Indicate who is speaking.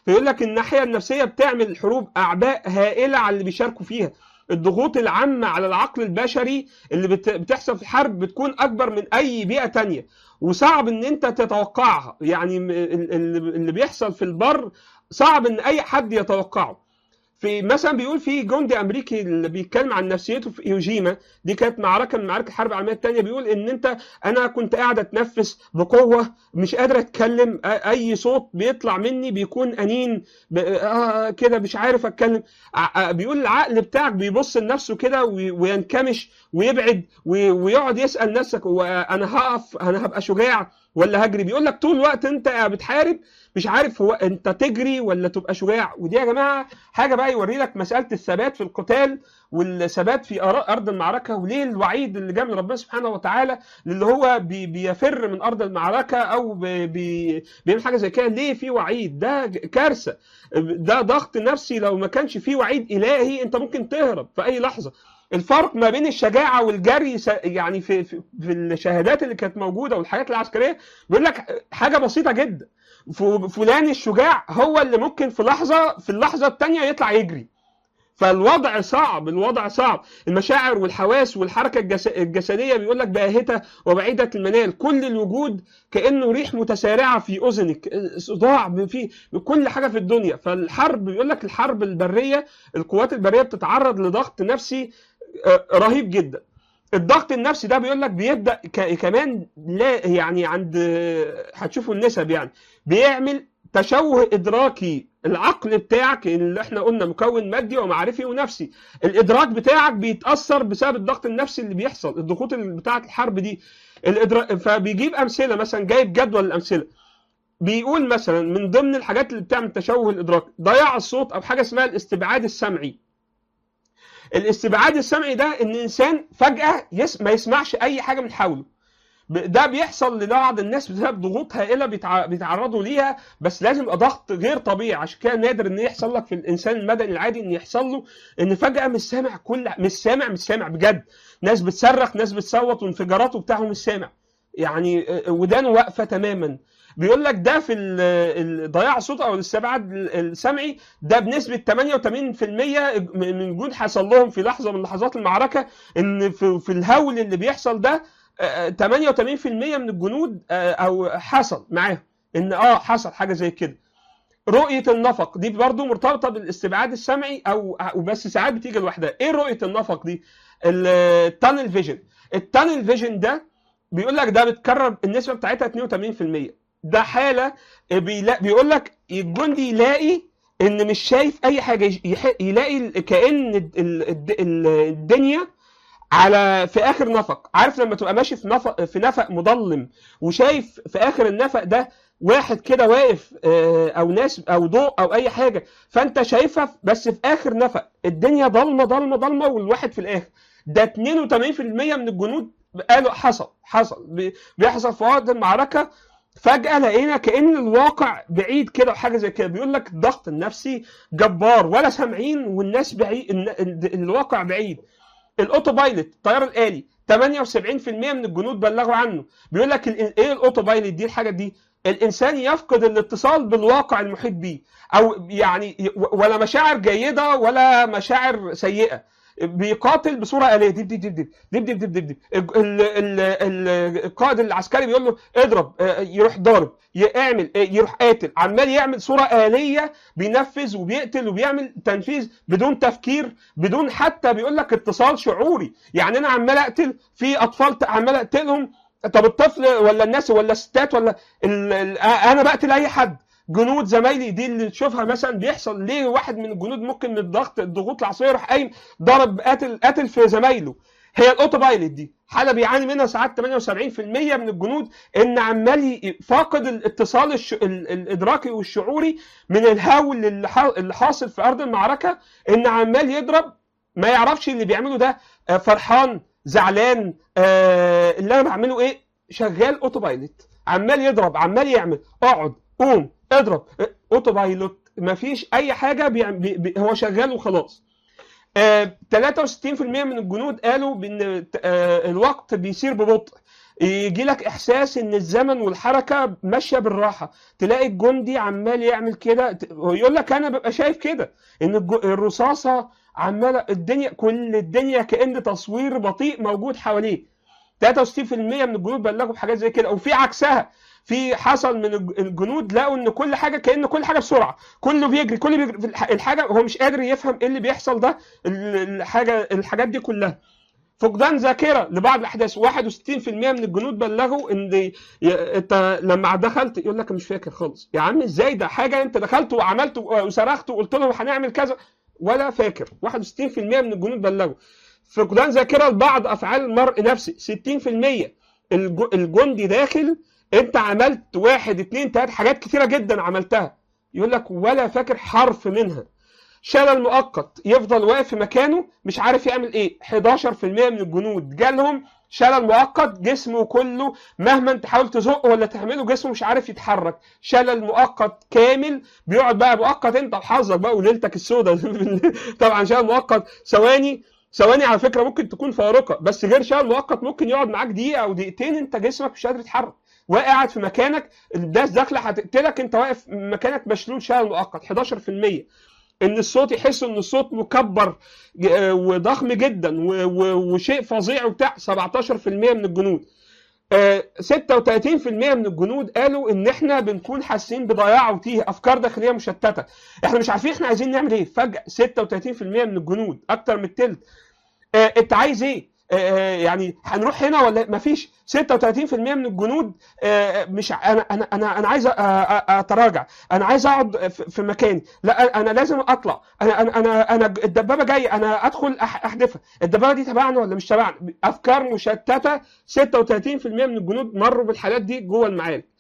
Speaker 1: فيقول لك الناحيه النفسيه بتعمل حروب اعباء هائله على اللي بيشاركوا فيها الضغوط العامة على العقل البشري اللي بت- بتحصل في الحرب بتكون أكبر من أي بيئة تانية وصعب إن أنت تتوقعها يعني م- ال- ال- اللي بيحصل في البر صعب إن أي حد يتوقعه في مثلا بيقول في جندي امريكي اللي بيتكلم عن نفسيته في ايوجيما دي كانت معركه من معارك الحرب العالميه الثانيه بيقول ان انت انا كنت قاعد اتنفس بقوه مش قادر اتكلم أ- اي صوت بيطلع مني بيكون انين ب- آه كده مش عارف اتكلم ع- آه بيقول العقل بتاعك بيبص لنفسه كده وي- وينكمش ويبعد وي- ويقعد يسال نفسك هو انا هقف انا هبقى شجاع ولا هجري بيقول لك طول الوقت انت بتحارب مش عارف هو انت تجري ولا تبقى شجاع ودي يا جماعه حاجه بقى يوري لك مساله الثبات في القتال والثبات في أرا- ارض المعركه وليه الوعيد اللي جاء من ربنا سبحانه وتعالى اللي هو بي بيفر من ارض المعركه او بي بي بيعمل حاجه زي كده ليه في وعيد ده ج- كارثه ده ضغط نفسي لو ما كانش في وعيد الهي انت ممكن تهرب في اي لحظه الفرق ما بين الشجاعه والجري س- يعني في في, في الشهادات اللي كانت موجوده والحاجات العسكريه بيقول لك حاجه بسيطه جدا ف- فلان الشجاع هو اللي ممكن في لحظه في اللحظه الثانيه يطلع يجري فالوضع صعب الوضع صعب المشاعر والحواس والحركه الجس- الجسديه بيقول لك باهته وبعيده المنال كل الوجود كانه ريح متسارعه في اذنك صداع في كل حاجه في الدنيا فالحرب بيقول لك الحرب البريه القوات البريه بتتعرض لضغط نفسي آه، رهيب جدا الضغط النفسي ده بيقول لك بيبدا ك- كمان لا يعني عند هتشوفوا النسب يعني بيعمل تشوه ادراكي العقل بتاعك اللي احنا قلنا مكون مادي ومعرفي ونفسي الادراك بتاعك بيتاثر بسبب الضغط النفسي اللي بيحصل الضغوط اللي بتاعه الحرب دي الإدراك فبيجيب امثله مثلا جايب جدول الامثله بيقول مثلا من ضمن الحاجات اللي بتعمل تشوه الادراك ضياع الصوت او حاجه اسمها الاستبعاد السمعي الاستبعاد السمعي ده ان الانسان فجاه يس... ما يسمعش اي حاجه من حوله ب- ده بيحصل لبعض الناس بسبب ضغوط هائله بيتع... بيتعرضوا ليها بس لازم يبقى ضغط غير طبيعي عشان كده نادر ان يحصل لك في الانسان المدني العادي ان يحصل له ان فجاه مش سامع كل مش سامع مش سامع بجد ناس بتصرخ ناس بتصوت وانفجارات وبتاع مش سامع يعني آه، ودانه واقفه تماما بيقول لك ده في ال- ال- ضياع الصوت او الاستبعاد السمعي ده بنسبه 88% من الجنود حصل لهم في لحظه من لحظات المعركه ان في, في الهول اللي بيحصل ده آه، 88% من الجنود آه، او حصل معاهم ان اه حصل حاجه زي كده رؤيه النفق دي برضو مرتبطه بالاستبعاد السمعي او وبس ساعات بتيجي لوحدها ايه رؤيه النفق دي التانل فيجن التانل فيجن ده بيقول لك ده بتكرر النسبه بتاعتها 82% ده حاله بيلا- بيقول لك الجندي يلاقي ان مش شايف اي حاجه يش- يح- يلاقي ال- كان ال- ال- ال- الدنيا على في اخر نفق عارف لما تبقى ماشي في نفق في نفق مظلم وشايف في اخر النفق ده واحد كده واقف آه، او ناس او ضوء او اي حاجه فانت شايفها بس في اخر نفق الدنيا ضلمه ضلمه ضلمه والواحد في الاخر ده 82% من الجنود قالوا حصل حصل بي- بيحصل في وقت المعركه فجأة لقينا كأن الواقع بعيد كده وحاجة زي كده بيقول لك الضغط النفسي جبار ولا سامعين والناس بعيد ال- ال- الواقع بعيد الاوتو بايلوت الطيار الآلي 78% من الجنود بلغوا عنه بيقول لك ال- ايه الاوتو بايلوت دي الحاجة دي الانسان يفقد الاتصال بالواقع المحيط بيه او يعني ي- ولا مشاعر جيدة ولا مشاعر سيئة بيقاتل بصوره آلية دب دب دب دب دب دب دب دب ال- ال- ال- القائد العسكري بيقول له اضرب آه، يروح ضارب يعمل آه، يروح قاتل عمال يعمل صوره آلية بينفذ وبيقتل وبيعمل تنفيذ بدون تفكير بدون حتى بيقول لك اتصال شعوري يعني انا عمال اقتل في اطفال ت- عمال اقتلهم طب الطفل ولا الناس ولا الستات ولا ال ال انا بقتل اي حد جنود زمايلي دي اللي تشوفها مثلا بيحصل ليه واحد من الجنود ممكن من الضغط الضغوط العصبيه يروح قايم ضرب قاتل قاتل في زمايله هي الاوتو بايلوت دي حاله بيعاني منها ساعات 78% من الجنود ان عمال ي- فاقد الاتصال الش... ال... الادراكي والشعوري من الهول اللي, ح... اللي حاصل في ارض المعركه ان عمال يضرب ما يعرفش اللي بيعمله ده آه، فرحان زعلان آه، اللي انا بعمله ايه شغال اوتو بايلوت عمال يضرب عمال يعمل اقعد قوم اضرب آه، اوتو بايلوت مفيش اي حاجه بيعم... بي... بي... هو شغال وخلاص آه، 63% من الجنود قالوا بان آه، الوقت بيسير ببطء يجي لك احساس ان الزمن والحركه ماشيه بالراحه تلاقي الجندي عمال يعمل كده ت- يقول لك انا ببقى شايف كده ان الج- الرصاصه عماله الدنيا كل الدنيا كان تصوير بطيء موجود حواليه 63% من الجنود بلغوا بحاجات زي كده وفي عكسها في حصل من الج- الجنود لقوا ان كل حاجه كان كل حاجه بسرعه كله بيجري كله بيجري في الح- الحاجه هو مش قادر يفهم ايه اللي بيحصل ده ال- الحاجه الحاجات دي كلها فقدان ذاكره لبعض الاحداث 61% من الجنود بلغوا ان ي- انت لما دخلت يقول لك مش فاكر خالص يا عم ازاي ده حاجه انت دخلت وعملت وصرخت وقلت لهم هنعمل كذا ولا فاكر 61% من الجنود بلغوا فقدان ذاكره لبعض افعال المرء نفسه 60% الج- الجندي داخل انت عملت واحد اتنين تلات حاجات كتيره جدا عملتها يقول لك ولا فاكر حرف منها شلل مؤقت يفضل واقف في مكانه مش عارف يعمل ايه 11% من الجنود جالهم شلل مؤقت جسمه كله مهما انت تحاول تزقه ولا تعمله جسمه مش عارف يتحرك شلل مؤقت كامل بيقعد بقى مؤقت انت وحظك بقى وليلتك السوداء طبعا شلل مؤقت ثواني ثواني على فكره ممكن تكون فارقه بس غير شلل مؤقت ممكن يقعد معاك دقيقه او دقيقتين انت جسمك مش قادر يتحرك وقاعد في مكانك الناس داخله هتقتلك انت واقف مكانك مشلول شلل مؤقت 11% ان الصوت يحس ان الصوت مكبر ج- آه، وضخم جدا و- و- وشيء فظيع وبتاع 17% من الجنود آه، 36% من الجنود قالوا ان احنا بنكون حاسين بضياع وتيه افكار داخليه مشتته احنا مش عارفين احنا عايزين نعمل ايه فجاه 36% من الجنود اكتر من التلت آه، انت عايز ايه آه، آه، يعني هنروح هنا ولا مفيش 36% من الجنود آه، مش ع- انا انا انا انا عايز أ- أ- اتراجع انا عايز اقعد في في مكاني لا انا لازم اطلع انا انا انا انا الدبابه جايه انا ادخل أح- احدفها الدبابه دي تبعنا ولا مش تبعنا افكار مشتته 36% من الجنود مروا بالحالات دي جوه المعارك